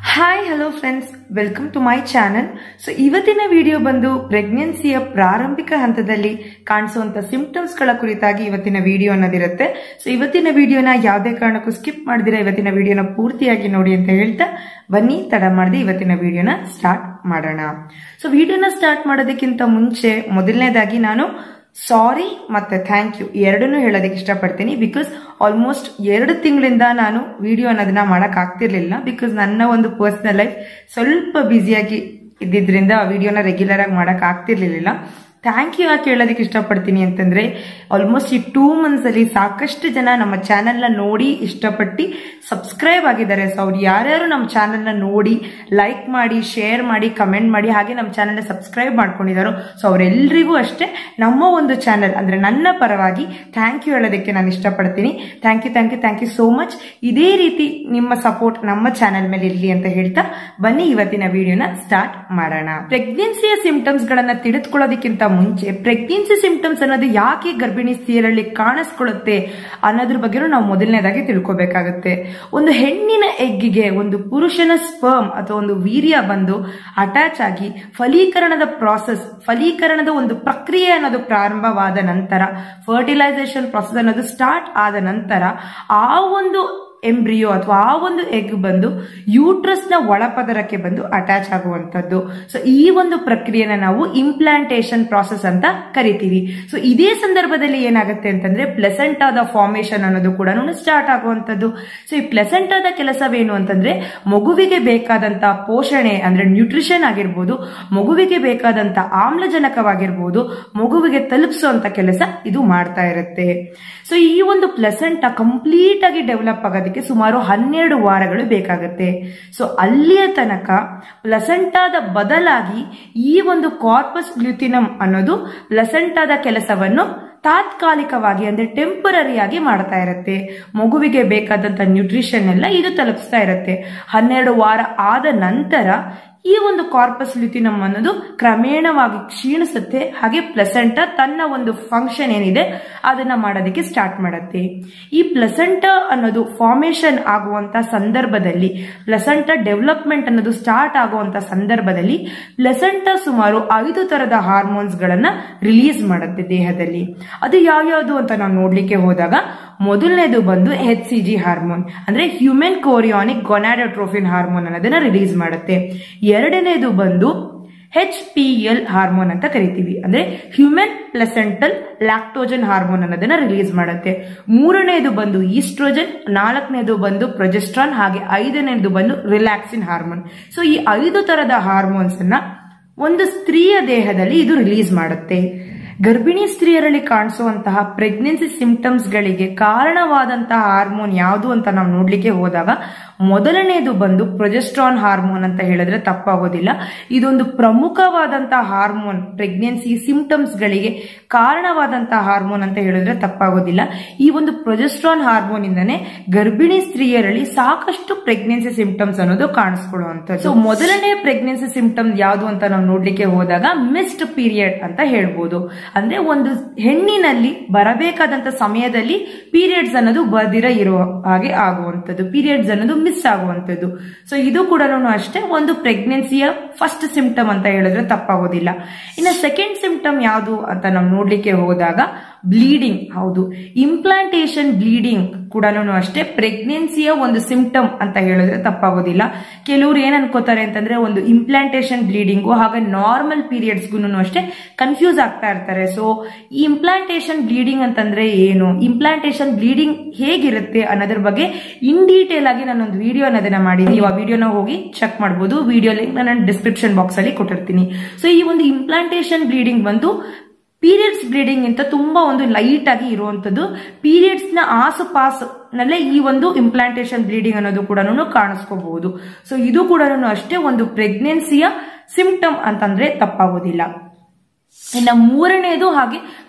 hi hello friends welcome to my channel so ಇವತ್ತಿನ video ಬಂದು ಪ್ರೆಗ್ನೆನ್ಸಿಯ ಪ್ರಾರಂಭಿಕ ಹಂತದಲ್ಲಿ ಕಾಣಿಸುವಂತ ಸಿಂಪ್ಟಮ್ಸ್ ಗಳ ಕುರಿತಾಗಿ ಇವತ್ತಿನ ವಿಡಿಯೋ ಅನ್ನೋದಿರುತ್ತೆ ಸೊ ಇವತ್ತಿನ ವಿಡಿಯೋನ ಯಾವುದೇ ಕಾರಣಕ್ಕೂ ಸ್ಕಿಪ್ ಮಾಡಿದಿರ ಇವತ್ತಿನ ವಿಡಿಯೋನ ಪೂರ್ತಿಯಾಗಿ ನೋಡಿ ಅಂತ ಹೇಳ್ತಾ ಬನ್ನಿ ತಡ ಮಾಡದೆ ಇವತ್ತಿನ ವಿಡಿಯೋನ ಸ್ಟಾರ್ಟ್ ಮಾಡೋಣ ಸೊ ವಿಡಿಯೋನ ಸ್ಟಾರ್ಟ್ ಮಾಡೋದಕ್ಕಿಂತ ಮುಂಚೆ ಮೊದಲನೇದಾಗಿ ನಾನು ಸಾರಿ ಮತ್ತೆ ಥ್ಯಾಂಕ್ ಯು ಎರಡನ್ನೂ ಹೇಳೋದಕ್ಕೆ ಇಷ್ಟಪಡ್ತೀನಿ ಬಿಕಾಸ್ ಆಲ್ಮೋಸ್ಟ್ ಎರಡು ತಿಂಗಳಿಂದ ನಾನು ವಿಡಿಯೋ ಅನ್ನೋದನ್ನ ಮಾಡಕ್ ಆಗ್ತಿರ್ಲಿಲ್ಲ ಬಿಕಾಸ್ ನನ್ನ ಒಂದು ಪರ್ಸನಲ್ ಲೈಫ್ ಸ್ವಲ್ಪ ಬ್ಯುಸಿಯಾಗಿ ಇದ್ದಿದ್ರಿಂದ ಆ ವಿಡಿಯೋನ ರೆಗ್ಯುಲರ್ ಆಗಿ ಮಾಡಕ್ ಆಗ್ತಿರ್ಲಿಲ್ಲ ಥ್ಯಾಂಕ್ ಯು ಯಾಕೆ ಹೇಳೋದಕ್ಕೆ ಇಷ್ಟಪಡ್ತೀನಿ ಅಂತಂದ್ರೆ ಆಲ್ಮೋಸ್ಟ್ ಈ ಟೂ ಮಂತ್ಸ್ ಅಲ್ಲಿ ಸಾಕಷ್ಟು ಜನ ನಮ್ಮ ಚಾನೆಲ್ ನ ನೋಡಿ ಇಷ್ಟಪಟ್ಟು ಸಬ್ಸ್ಕ್ರೈಬ್ ಆಗಿದ್ದಾರೆ ಸೊ ಅವ್ರು ಯಾರ್ಯಾರು ನಮ್ಮ ಚಾನೆಲ್ ನ ನೋಡಿ ಲೈಕ್ ಮಾಡಿ ಶೇರ್ ಮಾಡಿ ಕಮೆಂಟ್ ಮಾಡಿ ಹಾಗೆ ನಮ್ಮ ಚಾನೆಲ್ ನ ಸಬ್ಸ್ಕ್ರೈಬ್ ಮಾಡ್ಕೊಂಡಿದ್ದಾರೋ ಸೊ ಅವರೆಲ್ಲರಿಗೂ ಅಷ್ಟೇ ನಮ್ಮ ಒಂದು ಚಾನೆಲ್ ಅಂದ್ರೆ ನನ್ನ ಪರವಾಗಿ ಥ್ಯಾಂಕ್ ಯು ಹೇಳೋದಕ್ಕೆ ನಾನು ಇಷ್ಟಪಡ್ತೀನಿ thank you thank you thank you so much ಇದೇ ರೀತಿ ನಿಮ್ಮ ಸಪೋರ್ಟ್ ನಮ್ಮ ಚಾನೆಲ್ ಮೇಲೆ ಇರಲಿ ಅಂತ ಹೇಳ್ತಾ ಬನ್ನಿ ಇವತ್ತಿನ ವಿಡಿಯೋನ ಸ್ಟಾರ್ಟ್ ಮಾಡೋಣ ಪ್ರೆಗ್ನೆನ್ಸಿಯ ಸಿಂಪ್ಟಮ್ಸ್ ಗಳನ್ನ ತಿಳಿದುಕೊಳ್ಳೋದಕ್ಕಿಂತ ಮುಂಚೆ ಪ್ರೆಗ್ನೆನ್ಸಿ ಸಿಂಪ್ಟಮ್ಸ್ ಅನ್ನೋದು ಯಾಕೆ ಗರ್ಭಿಣಿ ಸ್ತ್ರೀಯರಲ್ಲಿ ಕಾಣಿಸ್ಕೊಳ್ಳುತ್ತೆ ಅನ್ನೋದ್ರ ಬಗ್ಗೆ ನಾವು ಮೊದಲನೇದಾಗಿ ತಿಳ್ಕೊಬೇಕಾಗುತ್ತೆ ಒಂದು ಹೆಣ್ಣಿನ ಎಗ್ಗಿಗೆ ಒಂದು ಪುರುಷನ ಸ್ಪರ್ಮ್ ಅಥವಾ ಒಂದು ವೀರ್ಯ ಬಂದು ಅಟ್ಯಾಚ್ ಆಗಿ ಫಲೀಕರಣದ ಪ್ರಾಸೆಸ್ ಫಲೀಕರಣದ ಒಂದು ಪ್ರಕ್ರಿಯೆ ಅನ್ನೋದು ಪ್ರಾರಂಭವಾದ ನಂತರ ಫರ್ಟಿಲೈಸೇಷನ್ ಪ್ರಾಸೆಸ್ ಅನ್ನೋದು ಸ್ಟಾರ್ಟ್ ಆದ ನಂತರ ಆ ಒಂದು ಎಂಬ್ರಿಯೋ ಅಥವಾ ಆ ಒಂದು ಎಗ್ ಬಂದು ಯೂಟ್ರಸ್ ನ ಒಳಪದರಕ್ಕೆ ಬಂದು ಅಟ್ಯಾಚ್ ಆಗುವಂತದ್ದು ಸೊ ಈ ಒಂದು ಪ್ರಕ್ರಿಯೆನ ನಾವು ಇಂಪ್ಲಾಂಟೇಶನ್ ಪ್ರಾಸೆಸ್ ಅಂತ ಕರಿತೀವಿ ಸೊ ಇದೇ ಸಂದರ್ಭದಲ್ಲಿ ಏನಾಗುತ್ತೆ ಅಂತಂದ್ರೆ ಪ್ಲೆಸೆಂಟಾದ ಫಾರ್ಮೇಶನ್ ಅನ್ನೋದು ಕೂಡ ಸ್ಟಾರ್ಟ್ ಆಗುವಂತದ್ದು ಸೊ ಈ ಪ್ಲೆಸೆಂಟಾದ ಕೆಲಸವೇನು ಅಂತಂದ್ರೆ ಮಗುವಿಗೆ ಬೇಕಾದಂತ ಪೋಷಣೆ ಅಂದ್ರೆ ನ್ಯೂಟ್ರಿಷನ್ ಆಗಿರ್ಬೋದು ಮಗುವಿಗೆ ಬೇಕಾದಂತ ಆಮ್ಲಜನಕವಾಗಿರ್ಬೋದು ಮಗುವಿಗೆ ತಲುಪಿಸುವಂತ ಕೆಲಸ ಇದು ಮಾಡ್ತಾ ಇರುತ್ತೆ ಸೊ ಈ ಒಂದು ಪ್ಲೆಸೆಂಟ ಕಂಪ್ಲೀಟ್ ಆಗಿ ಡೆವಲಪ್ ಆಗೋದಕ್ಕೆ ಸುಮಾರು ಹನ್ನೆರಡು ವಾರಗಳು ಬೇಕಾಗುತ್ತೆ ಸೊ ಅಲ್ಲಿಯ ತನಕ ಪ್ಲಸೆಂಟಾದ ಬದಲಾಗಿ ಈ ಒಂದು ಕಾರ್ಪಸ್ ಗ್ಲುತಿನಮ್ ಅನ್ನೋದು ಪ್ಲಸೆಂಟಾದ ಕೆಲಸವನ್ನು ತಾತ್ಕಾಲಿಕವಾಗಿ ಅಂದ್ರೆ ಟೆಂಪರರಿಯಾಗಿ ಮಾಡ್ತಾ ಇರುತ್ತೆ ಮಗುವಿಗೆ ಬೇಕಾದಂತ ನ್ಯೂಟ್ರಿಷನ್ ಎಲ್ಲ ಇದು ತಲುಪಿಸ್ತಾ ಇರುತ್ತೆ ಹನ್ನೆರಡು ವಾರ ಆದ ನಂತರ ಈ ಒಂದು ಕಾರ್ಪಸ್ ಲ್ಯುತಿನಮ್ ಅನ್ನೋದು ಕ್ರಮೇಣವಾಗಿ ಕ್ಷೀಣಿಸುತ್ತೆ ಹಾಗೆ ಪ್ಲಸೆಂಟ ತನ್ನ ಒಂದು ಫಂಕ್ಷನ್ ಏನಿದೆ ಅದನ್ನ ಮಾಡೋದಕ್ಕೆ ಸ್ಟಾರ್ಟ್ ಮಾಡುತ್ತೆ ಈ ಪ್ಲಸೆಂಟ ಅನ್ನೋದು ಫಾರ್ಮೇಶನ್ ಆಗುವಂತ ಸಂದರ್ಭದಲ್ಲಿ ಪ್ಲಸೆಂಟ ಡೆವಲಪ್ಮೆಂಟ್ ಅನ್ನೋದು ಸ್ಟಾರ್ಟ್ ಆಗುವಂತ ಸಂದರ್ಭದಲ್ಲಿ ಪ್ಲಸೆಂಟ ಸುಮಾರು ಐದು ತರದ ಹಾರ್ಮೋನ್ಸ್ ಗಳನ್ನ ರಿಲೀಸ್ ಮಾಡುತ್ತೆ ದೇಹದಲ್ಲಿ ಅದು ಯಾವ್ಯಾವುದು ಅಂತ ನಾವು ನೋಡ್ಲಿಕ್ಕೆ ಹೋದಾಗ ಮೊದಲನೇದು ಬಂದು ಹೆಚ್ ಸಿ ಜಿ ಹಾರ್ಮೋನ್ ಅಂದ್ರೆ ಹ್ಯೂಮನ್ ಕೋರಿಯಾನಿಕ್ ಗೊನಾಡೋಟ್ರೋಫಿನ್ ಹಾರ್ಮೋನ್ ಅನ್ನೋದನ್ನ ರಿಲೀಸ್ ಮಾಡುತ್ತೆ ಎರಡನೇದು ಬಂದು ಹೆಚ್ ಪಿ ಎಲ್ ಹಾರ್ಮೋನ್ ಅಂತ ಕರಿತೀವಿ ಅಂದ್ರೆ ಹ್ಯೂಮನ್ ಪ್ಲೆಸೆಂಟಲ್ ಲ್ಯಾಕ್ಟೋಜನ್ ಹಾರ್ಮೋನ್ ಅನ್ನೋದನ್ನ ರಿಲೀಸ್ ಮಾಡುತ್ತೆ ಮೂರನೇದು ಬಂದು ಈಸ್ಟ್ರೋಜನ್ ನಾಲ್ಕನೇದು ಬಂದು ಪ್ರೊಜೆಸ್ಟ್ರಾನ್ ಹಾಗೆ ಐದನೇದು ಬಂದು ರಿಲ್ಯಾಕ್ಸಿನ್ ಹಾರ್ಮೋನ್ ಸೊ ಈ ಐದು ತರದ ಹಾರ್ಮೋನ್ಸ್ ಅನ್ನ ಒಂದು ಸ್ತ್ರೀಯ ದೇಹದಲ್ಲಿ ಇದು ರಿಲೀಸ್ ಮಾಡುತ್ತೆ ಗರ್ಭಿಣಿ ಸ್ತ್ರೀಯರಲ್ಲಿ ಕಾಣಿಸುವಂತಹ ಪ್ರೆಗ್ನೆನ್ಸಿ ಸಿಂಪ್ಟಮ್ಸ್ ಗಳಿಗೆ ಕಾರಣವಾದಂತಹ ಹಾರ್ಮೋನ್ ಯಾವುದು ಅಂತ ನಾವು ನೋಡ್ಲಿಕ್ಕೆ ಹೋದಾಗ ಮೊದಲನೇದು ಬಂದು ಪ್ರೊಜೆಸ್ಟ್ರಾನ್ ಹಾರ್ಮೋನ್ ಅಂತ ಹೇಳಿದ್ರೆ ತಪ್ಪಾಗೋದಿಲ್ಲ ಇದೊಂದು ಪ್ರಮುಖವಾದಂತಹ ಹಾರ್ಮೋನ್ ಪ್ರೆಗ್ನೆನ್ಸಿ ಸಿಂಪ್ಟಮ್ಸ್ ಗಳಿಗೆ ಕಾರಣವಾದಂತಹ ಹಾರ್ಮೋನ್ ಅಂತ ಹೇಳಿದ್ರೆ ತಪ್ಪಾಗೋದಿಲ್ಲ ಈ ಒಂದು ಪ್ರೊಜೆಸ್ಟ್ರಾನ್ ಹಾರ್ಮೋನ್ ಇಂದನೇ ಗರ್ಭಿಣಿ ಸ್ತ್ರೀಯರಲ್ಲಿ ಸಾಕಷ್ಟು ಪ್ರೆಗ್ನೆನ್ಸಿ ಸಿಂಪ್ಟಮ್ಸ್ ಅನ್ನೋದು ಕಾಣಿಸ್ಕೊಳ್ಳುವಂಥದ್ದು ಸೊ ಮೊದಲನೇ ಪ್ರೆಗ್ನೆನ್ಸಿ ಸಿಂಪ್ಟಮ್ ಯಾವುದು ಅಂತ ನಾವು ನೋಡ್ಲಿಕ್ಕೆ ಹೋದಾಗ ಮಿಸ್ಡ್ ಪೀರಿಯಡ್ ಅಂತ ಹೇಳ್ಬೋದು ಅಂದ್ರೆ ಒಂದು ಹೆಣ್ಣಿನಲ್ಲಿ ಬರಬೇಕಾದಂತ ಸಮಯದಲ್ಲಿ ಪೀರಿಯಡ್ಸ್ ಅನ್ನೋದು ಬದಿರ ಇರೋ ಹಾಗೆ ಆಗುವಂಥದ್ದು ಪೀರಿಯಡ್ಸ್ ಅನ್ನೋದು ಮಿಸ್ ಆಗುವಂಥದ್ದು ಸೊ ಇದು ಕೂಡ ಅಷ್ಟೇ ಒಂದು ಪ್ರೆಗ್ನೆನ್ಸಿಯ ಫಸ್ಟ್ ಸಿಂಪ್ಟಮ್ ಅಂತ ಹೇಳಿದ್ರೆ ತಪ್ಪಾಗೋದಿಲ್ಲ ಇನ್ನು ಸೆಕೆಂಡ್ ಸಿಂಪ್ಟಮ್ ಯಾವುದು ಅಂತ ನಾವು ನೋಡ್ಲಿಕ್ಕೆ ಹೋದಾಗ ಬ್ಲೀಡಿಂಗ್ ಹೌದು ಇಂಪ್ಲಾಂಟೇಶನ್ ಬ್ಲೀಡಿಂಗ್ ಕೂಡ ಅಷ್ಟೇ ಪ್ರೆಗ್ನೆನ್ಸಿಯ ಒಂದು ಸಿಂಪ್ಟಮ್ ಅಂತ ಹೇಳಿದ್ರೆ ತಪ್ಪಾಗೋದಿಲ್ಲ ಕೆಲವರು ಏನ್ ಅನ್ಕೋತಾರೆ ಅಂತಂದ್ರೆ ಒಂದು ಇಂಪ್ಲಾಂಟೇಶನ್ ಬ್ಲೀಡಿಂಗು ಹಾಗೆ ನಾರ್ಮಲ್ ಪೀರಿಯಡ್ಸ್ಗೂ ಅಷ್ಟೇ ಕನ್ಫ್ಯೂಸ್ ಆಗ್ತಾ ಇರ್ತಾರೆ ಸೊ ಈ ಇಂಪ್ಲಾಂಟೇಶನ್ ಬ್ಲೀಡಿಂಗ್ ಅಂತಂದ್ರೆ ಏನು ಇಂಪ್ಲಾಂಟೇಶನ್ ಬ್ಲೀಡಿಂಗ್ ಹೇಗಿರುತ್ತೆ ಅನ್ನೋದ್ರ ಬಗ್ಗೆ ಇನ್ ಡೀಟೇಲ್ ಆಗಿ ನಾನೊಂದು ವಿಡಿಯೋ ಅನ್ನೋದನ್ನ ಮಾಡಿದ್ದೀನಿ ಆ ವಿಡಿಯೋನ ಹೋಗಿ ಚೆಕ್ ಮಾಡಬಹುದು ವಿಡಿಯೋ ಲಿಂಕ್ ನಾನು ಡಿಸ್ಕ್ರಿಪ್ಷನ್ ಬಾಕ್ಸ್ ಅಲ್ಲಿ ಕೊಟ್ಟಿರ್ತೀನಿ ಸೊ ಈ ಒಂದು ಇಂಪ್ಲಾಂಟೇಶನ್ ಬ್ಲೀಡಿಂಗ್ ಬಂದು ಪೀರಿಯಡ್ಸ್ ಬ್ಲೀಡಿಂಗ್ ಅಂತ ತುಂಬಾ ಒಂದು ಲೈಟ್ ಆಗಿ ಇರುವಂತದ್ದು ಪೀರಿಯಡ್ಸ್ ನ ಆಸುಪಾಸು ನಲ್ಲೇ ಈ ಒಂದು ಇಂಪ್ಲಾಂಟೇಶನ್ ಬ್ಲೀಡಿಂಗ್ ಅನ್ನೋದು ಕೂಡ ಕಾಣಿಸ್ಕೋಬಹುದು ಸೊ ಇದು ಕೂಡ ಅಷ್ಟೇ ಒಂದು ಪ್ರೆಗ್ನೆನ್ಸಿಯ ಸಿಂಪ್ಟಮ್ ಅಂತಂದ್ರೆ ತಪ್ಪಾಗೋದಿಲ್ಲ ಇನ್ನು ಮೂರನೇದು ಹಾಗೆ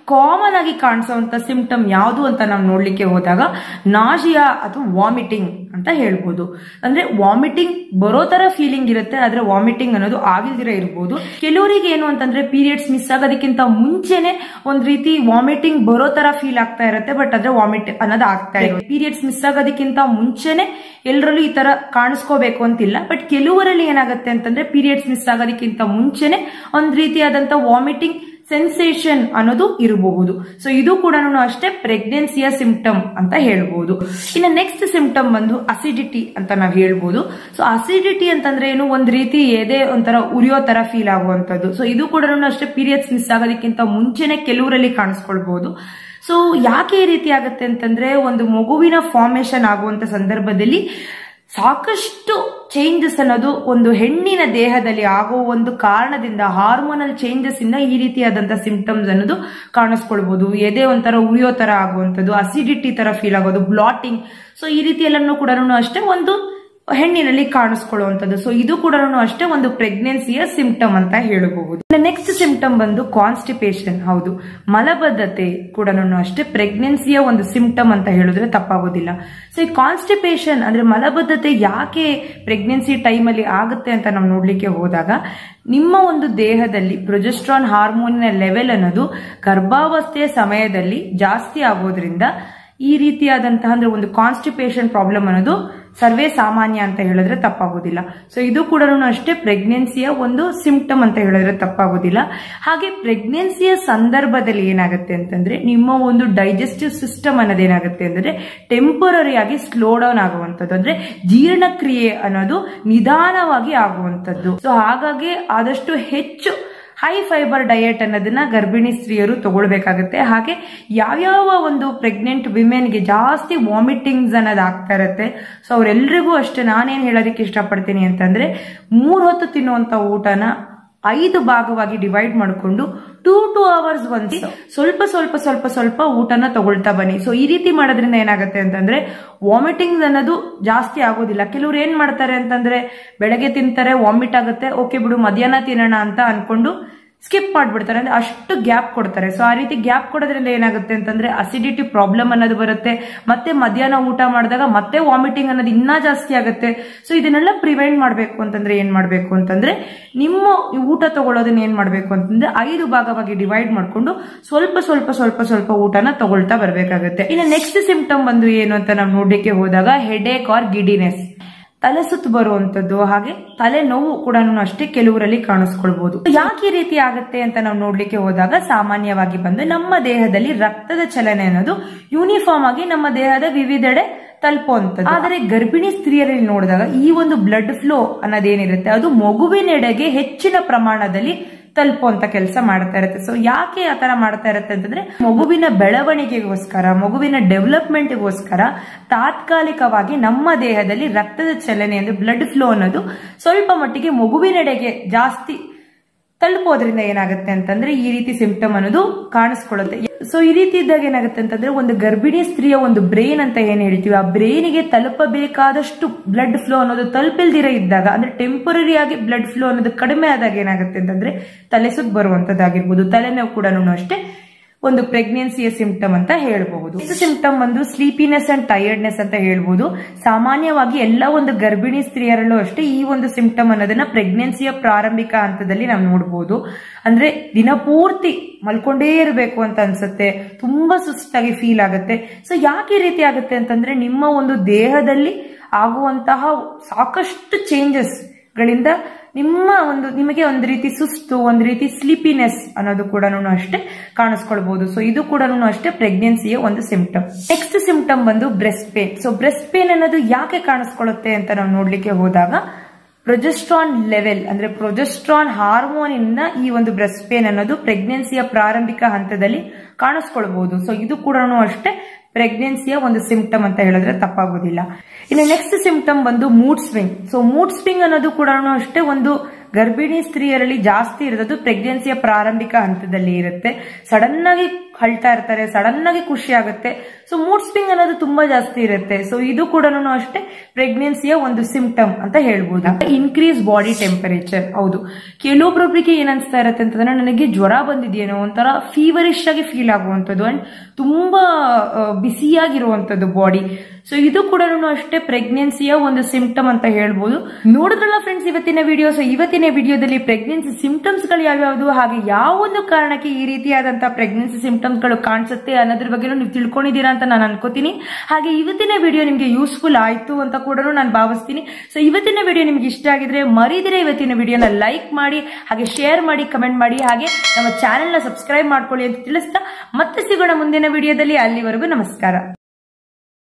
ಕಾಮನ್ ಆಗಿ ಕಾಣಿಸುವಂತ ಸಿಂಪ್ಟಮ್ ಯಾವುದು ಅಂತ ನಾವು ನೋಡ್ಲಿಕ್ಕೆ ಹೋದಾಗ ನಾಜಿಯಾ ಅಥವಾ ವಾಮಿಟಿಂಗ್ ಅಂತ ಹೇಳ್ಬೋದು ಅಂದ್ರೆ ವಾಮಿಟಿಂಗ್ ಬರೋ ತರ ಫೀಲಿಂಗ್ ಇರುತ್ತೆ ಆದ್ರೆ ವಾಮಿಟಿಂಗ್ ಅನ್ನೋದು ಆಗಿಲ್ದಿರ ಇರ್ಬೋದು ಕೆಲವರಿಗೆ ಏನು ಅಂತಂದ್ರೆ ಪೀರಿಯಡ್ಸ್ ಮಿಸ್ ಆಗೋದಕ್ಕಿಂತ ಮುಂಚೆನೆ ಒಂದ್ ರೀತಿ ವಾಮಿಟಿಂಗ್ ಬರೋ ತರ ಫೀಲ್ ಆಗ್ತಾ ಇರುತ್ತೆ ಬಟ್ ಆದ್ರೆ ವಾಮಿಟ್ ಅನ್ನೋದು ಆಗ್ತಾ ಇರುತ್ತೆ ಪೀರಿಯಡ್ಸ್ ಮಿಸ್ ಆಗೋದಕ್ಕಿಂತ ಮುಂಚೆನೆ ಎಲ್ಲರಲ್ಲೂ ಈ ತರ ಕಾಣಿಸ್ಕೋಬೇಕು ಅಂತಿಲ್ಲ ಬಟ್ ಕೆಲವರಲ್ಲಿ ಏನಾಗುತ್ತೆ ಅಂತಂದ್ರೆ ಪೀರಿಯಡ್ಸ್ ಮಿಸ್ ಆಗೋದಕ್ಕಿಂತ ಮುಂಚೆನೆ ಒಂದ್ ರೀತಿಯಾದಂತ ವಾಮಿಟಿಂಗ್ ಸೆನ್ಸೇಷನ್ ಅನ್ನೋದು ಇರಬಹುದು ಸೊ ಇದು ಕೂಡ ಅಷ್ಟೇ ಪ್ರೆಗ್ನೆನ್ಸಿಯ ಸಿಂಪ್ಟಮ್ ಅಂತ ಹೇಳ್ಬೋದು ಇನ್ನು ನೆಕ್ಸ್ಟ್ ಸಿಂಪ್ಟಮ್ ಬಂದು ಅಸಿಡಿಟಿ ಅಂತ ನಾವು ಹೇಳ್ಬೋದು ಸೊ ಅಸಿಡಿಟಿ ಅಂತಂದ್ರೆ ಏನು ಒಂದ್ ರೀತಿ ಎದೆ ಒಂಥರ ಉರಿಯೋ ತರ ಫೀಲ್ ಆಗುವಂತದ್ದು ಸೊ ಇದು ಕೂಡ ಅಷ್ಟೇ ಪೀರಿಯಡ್ಸ್ ಮಿಸ್ ಆಗೋದಕ್ಕಿಂತ ಮುಂಚೆನೆ ಕೆಲವರಲ್ಲಿ ಕಾಣಿಸ್ಕೊಳ್ಬಹುದು ಸೊ ಯಾಕೆ ಈ ರೀತಿ ಆಗುತ್ತೆ ಅಂತಂದ್ರೆ ಒಂದು ಮಗುವಿನ ಫಾರ್ಮೇಶನ್ ಆಗುವಂತ ಸಂದರ್ಭದಲ್ಲಿ ಸಾಕಷ್ಟು ಚೇಂಜಸ್ ಅನ್ನೋದು ಒಂದು ಹೆಣ್ಣಿನ ದೇಹದಲ್ಲಿ ಆಗೋ ಒಂದು ಕಾರಣದಿಂದ ಹಾರ್ಮೋನಲ್ ಚೇಂಜಸ್ ಇಂದ ಈ ರೀತಿಯಾದಂತಹ ಸಿಂಪ್ಟಮ್ಸ್ ಅನ್ನೋದು ಕಾಣಿಸ್ಕೊಳ್ಬಹುದು ಎದೆ ಒಂಥರ ಉರಿಯೋ ತರ ಆಗುವಂಥದ್ದು ಅಸಿಡಿಟಿ ತರ ಫೀಲ್ ಆಗೋದು ಬ್ಲಾಟಿಂಗ್ ಸೊ ಈ ರೀತಿ ಎಲ್ಲನೂ ಕೂಡ ಅಷ್ಟೇ ಒಂದು ಹೆಣ್ಣಿನಲ್ಲಿ ಕಾಣಿಸ್ಕೊಳ್ಳುವಂಥದ್ದು ಸೊ ಇದು ಕೂಡ ಅಷ್ಟೇ ಒಂದು ಪ್ರೆಗ್ನೆನ್ಸಿಯ ಸಿಂಪ್ಟಮ್ ಅಂತ ಹೇಳಬಹುದು ನೆಕ್ಸ್ಟ್ ಸಿಂಪ್ಟಮ್ ಬಂದು ಕಾನ್ಸ್ಟಿಪೇಷನ್ ಹೌದು ಮಲಬದ್ಧತೆ ಕೂಡ ಅಷ್ಟೇ ಪ್ರೆಗ್ನೆನ್ಸಿಯ ಒಂದು ಸಿಂಪ್ಟಮ್ ಅಂತ ಹೇಳಿದ್ರೆ ತಪ್ಪಾಗೋದಿಲ್ಲ ಸೊ ಈ ಕಾನ್ಸ್ಟಿಪೇಷನ್ ಅಂದ್ರೆ ಮಲಬದ್ಧತೆ ಯಾಕೆ ಪ್ರೆಗ್ನೆನ್ಸಿ ಟೈಮಲ್ಲಿ ಆಗುತ್ತೆ ಅಂತ ನಾವು ನೋಡ್ಲಿಕ್ಕೆ ಹೋದಾಗ ನಿಮ್ಮ ಒಂದು ದೇಹದಲ್ಲಿ ಪ್ರೊಜೆಸ್ಟ್ರಾನ್ ಹಾರ್ಮೋನಿನ ಲೆವೆಲ್ ಅನ್ನೋದು ಗರ್ಭಾವಸ್ಥೆಯ ಸಮಯದಲ್ಲಿ ಜಾಸ್ತಿ ಆಗೋದ್ರಿಂದ ಈ ರೀತಿಯಾದಂತಹ ಅಂದ್ರೆ ಒಂದು ಕಾನ್ಸ್ಟಿಪೇಷನ್ ಪ್ರಾಬ್ಲಮ್ ಅನ್ನೋದು ಸರ್ವೇ ಸಾಮಾನ್ಯ ಅಂತ ಹೇಳಿದ್ರೆ ತಪ್ಪಾಗೋದಿಲ್ಲ ಸೊ ಇದು ಕೂಡ ಅಷ್ಟೇ ಪ್ರೆಗ್ನೆನ್ಸಿಯ ಒಂದು ಸಿಂಪ್ಟಮ್ ಅಂತ ಹೇಳಿದ್ರೆ ತಪ್ಪಾಗೋದಿಲ್ಲ ಹಾಗೆ ಪ್ರೆಗ್ನೆನ್ಸಿಯ ಸಂದರ್ಭದಲ್ಲಿ ಏನಾಗುತ್ತೆ ಅಂತಂದ್ರೆ ನಿಮ್ಮ ಒಂದು ಡೈಜೆಸ್ಟಿವ್ ಸಿಸ್ಟಮ್ ಅನ್ನೋದೇನಾಗುತ್ತೆ ಅಂದ್ರೆ ಟೆಂಪರರಿ ಆಗಿ ಸ್ಲೋ ಡೌನ್ ಆಗುವಂಥದ್ದು ಅಂದ್ರೆ ಜೀರ್ಣಕ್ರಿಯೆ ಅನ್ನೋದು ನಿಧಾನವಾಗಿ ಆಗುವಂಥದ್ದು ಸೊ ಹಾಗಾಗಿ ಆದಷ್ಟು ಹೆಚ್ಚು ಹೈ ಫೈಬರ್ ಡಯಟ್ ಅನ್ನೋದನ್ನ ಗರ್ಭಿಣಿ ಸ್ತ್ರೀಯರು ತಗೊಳ್ಬೇಕಾಗುತ್ತೆ ಹಾಗೆ ಯಾವ್ಯಾವ ಒಂದು ಪ್ರೆಗ್ನೆಂಟ್ ವಿಮೆನ್ಗೆ ಜಾಸ್ತಿ ವಾಮಿಟಿಂಗ್ಸ್ ಅನ್ನೋದು ಆಗ್ತಾ ಇರುತ್ತೆ ಸೊ ಅವರೆಲ್ಲರಿಗೂ ಅಷ್ಟೇ ನಾನೇನ್ ಹೇಳೋದಕ್ಕೆ ಇಷ್ಟಪಡ್ತೀನಿ ಅಂತಂದ್ರೆ ಮೂರ್ ಹೊತ್ತು ತಿನ್ನುವಂತ ಊಟನ ಐದು ಭಾಗವಾಗಿ ಡಿವೈಡ್ ಮಾಡಿಕೊಂಡು ಟೂ ಟೂ ಅವರ್ಸ್ ಒಂದ್ಸಿ ಸ್ವಲ್ಪ ಸ್ವಲ್ಪ ಸ್ವಲ್ಪ ಸ್ವಲ್ಪ ಊಟನ ತಗೊಳ್ತಾ ಬನ್ನಿ ಸೊ ಈ ರೀತಿ ಮಾಡೋದ್ರಿಂದ ಏನಾಗುತ್ತೆ ಅಂತಂದ್ರೆ ವಾಮಿಟಿಂಗ್ಸ್ ಅನ್ನೋದು ಜಾಸ್ತಿ ಆಗೋದಿಲ್ಲ ಕೆಲವ್ರು ಏನ್ ಮಾಡ್ತಾರೆ ಅಂತಂದ್ರೆ ಬೆಳಗ್ಗೆ ತಿಂತಾರೆ ವಾಮಿಟ್ ಆಗುತ್ತೆ ಓಕೆ ಬಿಡು ಮಧ್ಯಾಹ್ನ ತಿನ್ನೋಣ ಅಂತ ಅನ್ಕೊಂಡು ಸ್ಕಿಪ್ ಮಾಡ್ಬಿಡ್ತಾರೆ ಅಂದ್ರೆ ಅಷ್ಟು ಗ್ಯಾಪ್ ಕೊಡ್ತಾರೆ ಸೊ ಆ ರೀತಿ ಗ್ಯಾಪ್ ಕೊಡೋದ್ರಿಂದ ಏನಾಗುತ್ತೆ ಅಂತಂದ್ರೆ ಅಸಿಡಿಟಿ ಪ್ರಾಬ್ಲಮ್ ಅನ್ನೋದು ಬರುತ್ತೆ ಮತ್ತೆ ಮಧ್ಯಾಹ್ನ ಊಟ ಮಾಡಿದಾಗ ಮತ್ತೆ ವಾಮಿಟಿಂಗ್ ಅನ್ನೋದು ಇನ್ನೂ ಜಾಸ್ತಿ ಆಗುತ್ತೆ ಸೊ ಇದನ್ನೆಲ್ಲ ಪ್ರಿವೆಂಟ್ ಮಾಡಬೇಕು ಅಂತಂದ್ರೆ ಏನ್ ಮಾಡಬೇಕು ಅಂತಂದ್ರೆ ನಿಮ್ಮ ಊಟ ತಗೊಳ್ಳೋದನ್ನ ಏನ್ ಮಾಡಬೇಕು ಅಂತಂದ್ರೆ ಐದು ಭಾಗವಾಗಿ ಡಿವೈಡ್ ಮಾಡ್ಕೊಂಡು ಸ್ವಲ್ಪ ಸ್ವಲ್ಪ ಸ್ವಲ್ಪ ಸ್ವಲ್ಪ ಊಟನ ತಗೊಳ್ತಾ ಬರ್ಬೇಕಾಗುತ್ತೆ ಇನ್ನು ನೆಕ್ಸ್ಟ್ ಸಿಂಪ್ಟಮ್ ಬಂದು ಏನು ಅಂತ ನಾವು ನೋಡ್ಲಿಕ್ಕೆ ಹೋದಾಗ ಹೆಡೇಕ್ ಆರ್ ಗಿಡಿನೆಸ್ ತಲೆ ಸುತ್ತು ಬರುವಂತದ್ದು ಹಾಗೆ ತಲೆ ನೋವು ಕೂಡ ಅಷ್ಟೇ ಕೆಲವರಲ್ಲಿ ಕಾಣಿಸ್ಕೊಳ್ಬಹುದು ಯಾಕೆ ಈ ರೀತಿ ಆಗುತ್ತೆ ಅಂತ ನಾವು ನೋಡ್ಲಿಕ್ಕೆ ಹೋದಾಗ ಸಾಮಾನ್ಯವಾಗಿ ಬಂದು ನಮ್ಮ ದೇಹದಲ್ಲಿ ರಕ್ತದ ಚಲನೆ ಅನ್ನೋದು ಯೂನಿಫಾರ್ಮ್ ಆಗಿ ನಮ್ಮ ದೇಹದ ವಿವಿಧೆಡೆ ತಲುಪುವಂಥದ್ದು ಆದರೆ ಗರ್ಭಿಣಿ ಸ್ತ್ರೀಯರಲ್ಲಿ ನೋಡಿದಾಗ ಈ ಒಂದು ಬ್ಲಡ್ ಫ್ಲೋ ಅನ್ನೋದೇನಿರುತ್ತೆ ಅದು ಮಗುವಿನೆಡೆಗೆ ಹೆಚ್ಚಿನ ಪ್ರಮಾಣದಲ್ಲಿ ತಲುಪುವಂತ ಕೆಲಸ ಮಾಡ್ತಾ ಇರುತ್ತೆ ಸೊ ಯಾಕೆ ಆ ತರ ಮಾಡ್ತಾ ಇರುತ್ತೆ ಅಂತಂದ್ರೆ ಮಗುವಿನ ಬೆಳವಣಿಗೆಗೋಸ್ಕರ ಮಗುವಿನ ಡೆವಲಪ್ಮೆಂಟ್ಗೋಸ್ಕರ ತಾತ್ಕಾಲಿಕವಾಗಿ ನಮ್ಮ ದೇಹದಲ್ಲಿ ರಕ್ತದ ಚಲನೆ ಅಂದ್ರೆ ಬ್ಲಡ್ ಫ್ಲೋ ಅನ್ನೋದು ಸ್ವಲ್ಪ ಮಟ್ಟಿಗೆ ಮಗುವಿನೆಡೆಗೆ ಜಾಸ್ತಿ ತಲುಪೋದ್ರಿಂದ ಏನಾಗುತ್ತೆ ಅಂತಂದ್ರೆ ಈ ರೀತಿ ಸಿಂಪ್ಟಮ್ ಅನ್ನೋದು ಕಾಣಿಸ್ಕೊಳ್ಳುತ್ತೆ ಸೊ ಈ ರೀತಿ ಇದ್ದಾಗ ಏನಾಗುತ್ತೆ ಅಂತಂದ್ರೆ ಒಂದು ಗರ್ಭಿಣಿ ಸ್ತ್ರೀಯ ಒಂದು ಬ್ರೈನ್ ಅಂತ ಏನ್ ಹೇಳ್ತೀವಿ ಆ ಬ್ರೈನಿಗೆ ತಲುಪಬೇಕಾದಷ್ಟು ಬ್ಲಡ್ ಫ್ಲೋ ಅನ್ನೋದು ತಲುಪಿಲ್ದಿರ ಇದ್ದಾಗ ಅಂದ್ರೆ ಟೆಂಪರರಿ ಆಗಿ ಬ್ಲಡ್ ಫ್ಲೋ ಅನ್ನೋದು ಕಡಿಮೆ ಆದಾಗ ಏನಾಗುತ್ತೆ ಅಂತಂದ್ರೆ ತಲೆ ಸುತ್ತ ಬರುವಂತದ್ದಾಗಿರ್ಬೋದು ತಲೆನೋವು ಕೂಡ ಅಷ್ಟೇ ಒಂದು ಪ್ರೆಗ್ನೆನ್ಸಿಯ ಸಿಂಪ್ಟಮ್ ಅಂತ ಹೇಳ್ಬಹುದು ಇದು ಸಿಂಪ್ಟಮ್ ಒಂದು ಸ್ಲೀಪಿನೆಸ್ ಅಂಡ್ ಟೈರ್ಡ್ನೆಸ್ ಅಂತ ಹೇಳ್ಬೋದು ಸಾಮಾನ್ಯವಾಗಿ ಎಲ್ಲ ಒಂದು ಗರ್ಭಿಣಿ ಸ್ತ್ರೀಯರಲ್ಲೂ ಅಷ್ಟೇ ಈ ಒಂದು ಸಿಂಪ್ಟಮ್ ಅನ್ನೋದನ್ನ ಪ್ರೆಗ್ನೆನ್ಸಿಯ ಪ್ರಾರಂಭಿಕ ಹಂತದಲ್ಲಿ ನಾವು ನೋಡಬಹುದು ಅಂದ್ರೆ ದಿನಪೂರ್ತಿ ಮಲ್ಕೊಂಡೇ ಇರಬೇಕು ಅಂತ ಅನ್ಸುತ್ತೆ ತುಂಬಾ ಸುಸ್ತಾಗಿ ಫೀಲ್ ಆಗುತ್ತೆ ಸೊ ಯಾಕೆ ಈ ರೀತಿ ಆಗುತ್ತೆ ಅಂತಂದ್ರೆ ನಿಮ್ಮ ಒಂದು ದೇಹದಲ್ಲಿ ಆಗುವಂತಹ ಸಾಕಷ್ಟು ಚೇಂಜಸ್ ಗಳಿಂದ ನಿಮ್ಮ ಒಂದು ನಿಮಗೆ ಒಂದು ರೀತಿ ಸುಸ್ತು ಒಂದು ರೀತಿ ಸ್ಲೀಪಿನೆಸ್ ಅನ್ನೋದು ಕೂಡ ಅಷ್ಟೇ ಕಾಣಿಸ್ಕೊಳ್ಬಹುದು ಸೊ ಇದು ಕೂಡ ಅಷ್ಟೇ ಪ್ರೆಗ್ನೆನ್ಸಿಯ ಒಂದು ಸಿಂಪ್ಟಮ್ ನೆಕ್ಸ್ಟ್ ಸಿಂಪ್ಟಮ್ ಬಂದು breast pain so breast pain ಅನ್ನೋದು ಯಾಕೆ ಕಾಣಿಸ್ಕೊಳ್ಳುತ್ತೆ ಅಂತ ನಾವು ನೋಡ್ಲಿಕ್ಕೆ ಹೋದಾಗ ಪ್ರೊಜೆಸ್ಟ್ರಾನ್ ಲೆವೆಲ್ ಅಂದ್ರೆ ಪ್ರೊಜೆಸ್ಟ್ರಾನ್ ಹಾರ್ಮೋನ್ ಇಂದ ಈ ಒಂದು ಬ್ರೆಸ್ಟ್ ಪೇನ್ ಅನ್ನೋದು ಪ್ರೆಗ್ನೆನ್ಸಿಯ ಪ್ರಾರಂಭಿಕ ಹಂತದಲ್ಲಿ ಕಾಣಿಸ್ಕೊಳ್ಬಹುದು ಸೊ ಇದು ಕೂಡ ಅಷ್ಟೇ ಪ್ರೆಗ್ನೆನ್ಸಿಯ ಒಂದು ಸಿಂಪ್ಟಮ್ ಅಂತ ಹೇಳಿದ್ರೆ ತಪ್ಪಾಗೋದಿಲ್ಲ ಇನ್ನು ನೆಕ್ಸ್ಟ್ ಸಿಂಪ್ಟಮ್ ಬಂದು mood swing so mood swing ಅನ್ನೋದು ಕೂಡ ಅಷ್ಟೇ ಒಂದು ಗರ್ಭಿಣಿ ಸ್ತ್ರೀಯರಲ್ಲಿ ಜಾಸ್ತಿ ಇರೋದು ಪ್ರೆಗ್ನೆನ್ಸಿಯ ಪ್ರಾರಂಭಿಕ ಹಂತದಲ್ಲಿ ಇರುತ್ತೆ ಸಡನ್ ಆಗಿ ಅಳ್ತಾ ಇರ್ತಾರೆ ಸಡನ್ ಆಗಿ ಖುಷಿ ಆಗುತ್ತೆ ಸೊ ಮೂಡ್ ಸ್ವಿಂಗ್ ಅನ್ನೋದು ತುಂಬಾ ಜಾಸ್ತಿ ಇರುತ್ತೆ ಸೊ ಇದು ಕೂಡ ಅಷ್ಟೇ ಪ್ರೆಗ್ನೆನ್ಸಿಯ ಒಂದು ಸಿಂಪ್ಟಮ್ ಅಂತ ಹೇಳ್ಬೋದು ಇನ್ಕ್ರೀಸ್ ಬಾಡಿ ಟೆಂಪರೇಚರ್ ಹೌದು ಕೆಲವೊಬ್ಬರೊಬ್ಬರಿಗೆ ಏನ್ ಅನ್ಸ್ತಾ ಇರುತ್ತೆ ಅಂತಂದ್ರೆ ನನಗೆ ಜ್ವರ ಬಂದಿದೆಯೇನೋ ಒಂಥರ ಫೀವರಿಶ್ ಆಗಿ ಫೀಲ್ ಆಗುವಂಥದ್ದು ಅಂಡ್ ತುಂಬಾ ಆ, ಬಿಸಿಯಾಗಿರುವಂಥದ್ದು ಬಾಡಿ ಸೊ ಇದು ಕೂಡ ಅಷ್ಟೇ ಪ್ರೆಗ್ನೆನ್ಸಿಯ ಒಂದು ಸಿಂಪ್ಟಮ್ ಅಂತ ಹೇಳ್ಬೋದು ನೋಡಿದ್ರಲ್ಲ ಫ್ರೆಂಡ್ಸ್ ಇವತ್ತಿನ ವಿಡಿಯೋ ಸೊ ಇವತ್ತಿನ ವಿಡಿಯೋದಲ್ಲಿ ಪ್ರೆಗ್ನೆನ್ಸಿ ಸಿಂಪ್ಟಮ್ಸ್ ಗಳು ಯಾವ್ಯಾವುದು ಹಾಗೆ ಯಾವ ಒಂದು ಕಾರಣಕ್ಕೆ ಈ ರೀತಿಯಾದಂತಹ ಪ್ರೆಗ್ನೆನ್ಸಿ ಸಿಂಪ್ಟಮ್ಸ್ ಗಳು ಕಾಣಿಸುತ್ತೆ ಅನ್ನೋದ್ರ ಬಗ್ಗೆ ನೀವು ತಿಳ್ಕೊಂಡಿದ್ದೀರಾ ಅಂತ ನಾನು ಅನ್ಕೋತೀನಿ ಹಾಗೆ ಇವತ್ತಿನ ವಿಡಿಯೋ ನಿಮಗೆ ಯೂಸ್ಫುಲ್ ಆಯ್ತು ಅಂತ ಕೂಡ ನಾನು ಭಾವಿಸ್ತೀನಿ ಸೊ ಇವತ್ತಿನ ವಿಡಿಯೋ ನಿಮ್ಗೆ ಇಷ್ಟ ಆಗಿದ್ರೆ ಮರಿದಿರೆ ಇವತ್ತಿನ ವಿಡಿಯೋನ ಲೈಕ್ ಮಾಡಿ ಹಾಗೆ ಶೇರ್ ಮಾಡಿ ಕಮೆಂಟ್ ಮಾಡಿ ಹಾಗೆ ನಮ್ಮ ಚಾನೆಲ್ನ ಸಬ್ಸ್ಕ್ರೈಬ್ ಮಾಡ್ಕೊಳ್ಳಿ ಅಂತ ತಿಳಿಸ್ತಾ ಮತ್ತೆ ಸಿಗೋಣ ಮುಂದಿನ ವಿಡಿಯೋದಲ್ಲಿ ಅಲ್ಲಿವರೆಗೂ ನಮಸ್ಕಾರ